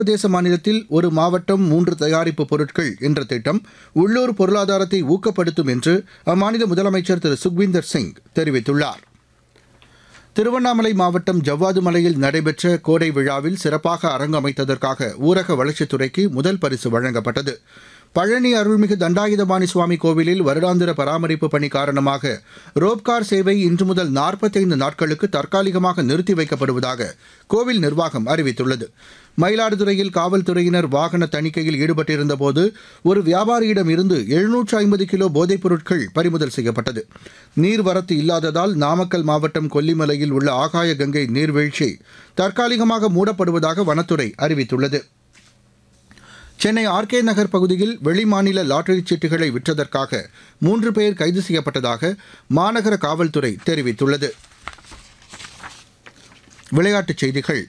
பிரதேச மாநிலத்தில் ஒரு மாவட்டம் மூன்று தயாரிப்பு பொருட்கள் என்ற திட்டம் உள்ளூர் பொருளாதாரத்தை ஊக்கப்படுத்தும் என்று அம்மாநில முதலமைச்சர் திரு சுக்வீந்தர் சிங் தெரிவித்துள்ளார் திருவண்ணாமலை மாவட்டம் ஜவ்வாது மலையில் நடைபெற்ற கோடை விழாவில் சிறப்பாக அரங்கமைத்ததற்காக ஊரக வளர்ச்சித்துறைக்கு முதல் பரிசு வழங்கப்பட்டது பழனி அருள்மிகு தண்டாயுதபாணி சுவாமி கோவிலில் வருடாந்திர பராமரிப்பு பணி காரணமாக ரோப்கார் சேவை இன்று முதல் நாற்பத்தைந்து நாட்களுக்கு தற்காலிகமாக நிறுத்தி வைக்கப்படுவதாக கோவில் நிர்வாகம் அறிவித்துள்ளது மயிலாடுதுறையில் காவல்துறையினர் வாகன தணிக்கையில் ஈடுபட்டிருந்தபோது ஒரு வியாபாரியிடம் இருந்து எழுநூற்று ஐம்பது கிலோ போதைப் பொருட்கள் பறிமுதல் செய்யப்பட்டது நீர்வரத்து இல்லாததால் நாமக்கல் மாவட்டம் கொல்லிமலையில் உள்ள ஆகாய கங்கை நீர்வீழ்ச்சி தற்காலிகமாக மூடப்படுவதாக வனத்துறை அறிவித்துள்ளது சென்னை ஆர்கே நகர் பகுதியில் வெளிமாநில லாட்டரி சீட்டுகளை விற்றதற்காக மூன்று பேர் கைது செய்யப்பட்டதாக மாநகர காவல்துறை தெரிவித்துள்ளது விளையாட்டுச் செய்திகள்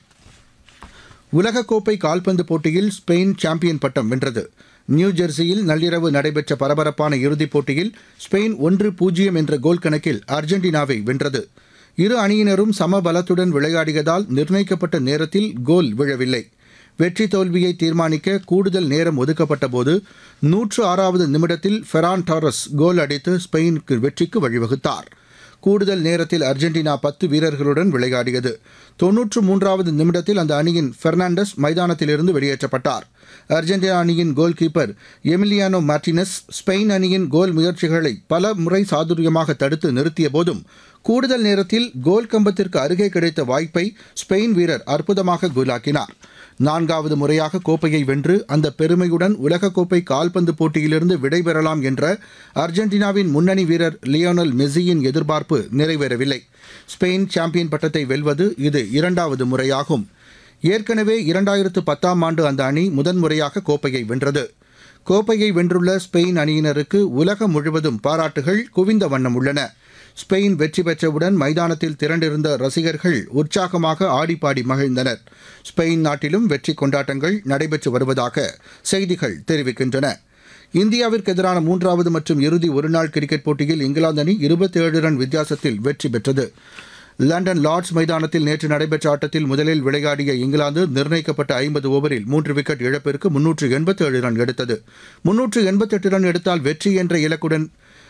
உலகக்கோப்பை கால்பந்து போட்டியில் ஸ்பெயின் சாம்பியன் பட்டம் வென்றது நியூ ஜெர்சியில் நள்ளிரவு நடைபெற்ற பரபரப்பான இறுதிப் போட்டியில் ஸ்பெயின் ஒன்று பூஜ்ஜியம் என்ற கோல் கணக்கில் அர்ஜென்டினாவை வென்றது இரு அணியினரும் சம பலத்துடன் விளையாடியதால் நிர்ணயிக்கப்பட்ட நேரத்தில் கோல் விழவில்லை வெற்றி தோல்வியை தீர்மானிக்க கூடுதல் நேரம் ஒதுக்கப்பட்ட போது நூற்று ஆறாவது நிமிடத்தில் ஃபெரான் டாரஸ் கோல் அடித்து ஸ்பெயினுக்கு வெற்றிக்கு வழிவகுத்தார் கூடுதல் நேரத்தில் அர்ஜென்டினா பத்து வீரர்களுடன் விளையாடியது தொன்னூற்று மூன்றாவது நிமிடத்தில் அந்த அணியின் பெர்னாண்டஸ் மைதானத்திலிருந்து வெளியேற்றப்பட்டார் அர்ஜென்டினா அணியின் goalkeeper Emiliano Martinez Spain அணியின் கோல் முயற்சிகளை பல முறை சாதுரியமாக தடுத்து நிறுத்திய போதும் கூடுதல் நேரத்தில் கோல் கம்பத்திற்கு அருகே கிடைத்த வாய்ப்பை ஸ்பெயின் வீரர் அற்புதமாக கோலாக்கினார் நான்காவது முறையாக கோப்பையை வென்று அந்த பெருமையுடன் உலகக்கோப்பை கால்பந்து போட்டியிலிருந்து விடைபெறலாம் என்ற அர்ஜென்டினாவின் முன்னணி வீரர் லியோனல் மெஸ்ஸியின் எதிர்பார்ப்பு நிறைவேறவில்லை ஸ்பெயின் சாம்பியன் பட்டத்தை வெல்வது இது இரண்டாவது முறையாகும் ஏற்கனவே இரண்டாயிரத்து பத்தாம் ஆண்டு அந்த அணி முதன்முறையாக கோப்பையை வென்றது கோப்பையை வென்றுள்ள ஸ்பெயின் அணியினருக்கு உலகம் முழுவதும் பாராட்டுகள் குவிந்த வண்ணம் உள்ளன ஸ்பெயின் வெற்றி பெற்றவுடன் மைதானத்தில் திரண்டிருந்த ரசிகர்கள் உற்சாகமாக ஆடிப்பாடி மகிழ்ந்தனர் ஸ்பெயின் நாட்டிலும் வெற்றி கொண்டாட்டங்கள் நடைபெற்று வருவதாக செய்திகள் தெரிவிக்கின்றன இந்தியாவிற்கு எதிரான மூன்றாவது மற்றும் இறுதி ஒருநாள் கிரிக்கெட் போட்டியில் இங்கிலாந்து அணி இருபத்தேழு ரன் வித்தியாசத்தில் வெற்றி பெற்றது லண்டன் லார்ட்ஸ் மைதானத்தில் நேற்று நடைபெற்ற ஆட்டத்தில் முதலில் விளையாடிய இங்கிலாந்து நிர்ணயிக்கப்பட்ட ஐம்பது ஓவரில் மூன்று விக்கெட் இழப்பிற்கு முன்னூற்று எண்பத்தேழு ரன் எடுத்தது முன்னூற்று எண்பத்தெட்டு ரன் எடுத்தால் வெற்றி என்ற இலக்குடன்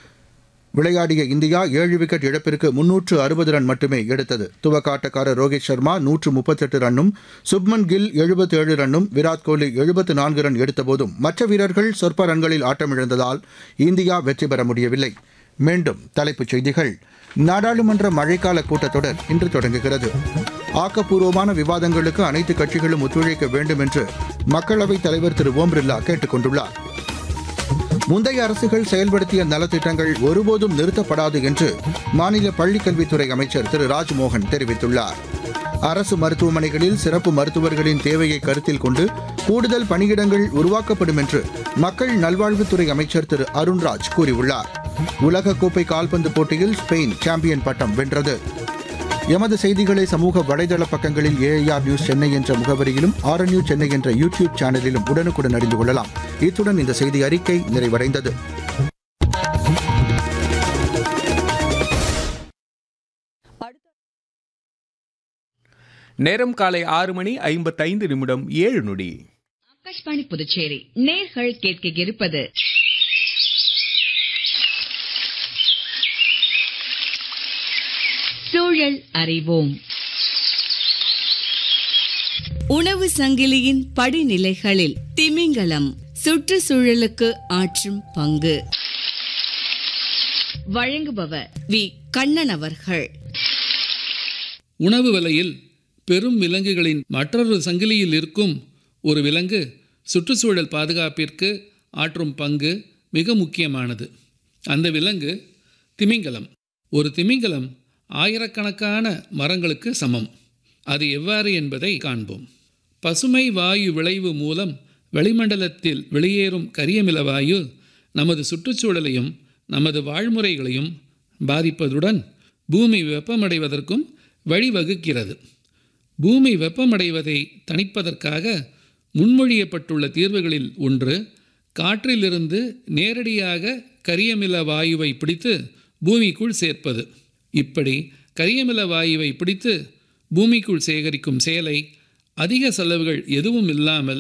விளையாடிய இந்தியா ஏழு விக்கெட் இழப்பிற்கு முன்னூற்று அறுபது ரன் மட்டுமே எடுத்தது துவக்க ஆட்டக்காரர் ரோஹித் சர்மா நூற்று முப்பத்தெட்டு ரன்னும் சுப்மன் கில் எழுபத்தேழு ரன்னும் விராட் கோலி எழுபத்து நான்கு ரன் எடுத்தபோதும் மற்ற வீரர்கள் சொற்ப ரன்களில் ஆட்டமிழந்ததால் இந்தியா வெற்றி பெற முடியவில்லை மீண்டும் தலைப்புச் செய்திகள் நாடாளுமன்ற மழைக்கால கூட்டத்தொடர் இன்று தொடங்குகிறது ஆக்கப்பூர்வமான விவாதங்களுக்கு அனைத்து கட்சிகளும் ஒத்துழைக்க வேண்டும் என்று மக்களவைத் தலைவர் திரு ஓம் பிர்லா கேட்டுக் கொண்டுள்ளார் முந்தைய அரசுகள் செயல்படுத்திய நலத்திட்டங்கள் ஒருபோதும் நிறுத்தப்படாது என்று மாநில பள்ளிக்கல்வித்துறை அமைச்சர் திரு ராஜ்மோகன் தெரிவித்துள்ளார் அரசு மருத்துவமனைகளில் சிறப்பு மருத்துவர்களின் தேவையை கருத்தில் கொண்டு கூடுதல் பணியிடங்கள் உருவாக்கப்படும் என்று மக்கள் நல்வாழ்வுத்துறை அமைச்சர் திரு அருண்ராஜ் கூறியுள்ளார் உலகக்கோப்பை கால்பந்து போட்டியில் ஸ்பெயின் சாம்பியன் பட்டம் வென்றது எமது செய்திகளை சமூக வலைதள பக்கங்களில் ஏஐஆர் நியூஸ் சென்னை என்ற முகவரியிலும் ஆர்என்யூ சென்னை என்ற யூடியூப் சேனலிலும் உடனுக்குடன் அறிந்து கொள்ளலாம் இத்துடன் இந்த செய்தி அறிக்கை நிறைவடைந்தது நேரம் காலை ஆறு மணி ஐம்பத்தைந்து நிமிடம் ஏழு நொடி ஆகாஷ்வாணி புதுச்சேரி நேர்கள் கேட்க இருப்பது சூழல் அறிவோம் உணவு சங்கிலியின் படிநிலைகளில் திமிங்கலம் சுற்றுச்சூழலுக்கு ஆற்றும் பங்கு வழங்குபவர் வி கண்ணன் அவர்கள் உணவு விலையில் பெரும் விலங்குகளின் மற்றொரு சங்கிலியில் இருக்கும் ஒரு விலங்கு சுற்றுச்சூழல் பாதுகாப்பிற்கு ஆற்றும் பங்கு மிக முக்கியமானது அந்த விலங்கு திமிங்கலம் ஒரு திமிங்கலம் ஆயிரக்கணக்கான மரங்களுக்கு சமம் அது எவ்வாறு என்பதை காண்போம் பசுமை வாயு விளைவு மூலம் வெளிமண்டலத்தில் வெளியேறும் கரியமில வாயு நமது சுற்றுச்சூழலையும் நமது வாழ்முறைகளையும் பாதிப்பதுடன் பூமி வெப்பமடைவதற்கும் வழிவகுக்கிறது பூமி வெப்பமடைவதை தணிப்பதற்காக முன்மொழியப்பட்டுள்ள தீர்வுகளில் ஒன்று காற்றிலிருந்து நேரடியாக கரியமில வாயுவை பிடித்து பூமிக்குள் சேர்ப்பது இப்படி கரியமில வாயுவை பிடித்து பூமிக்குள் சேகரிக்கும் செயலை அதிக செலவுகள் எதுவும் இல்லாமல்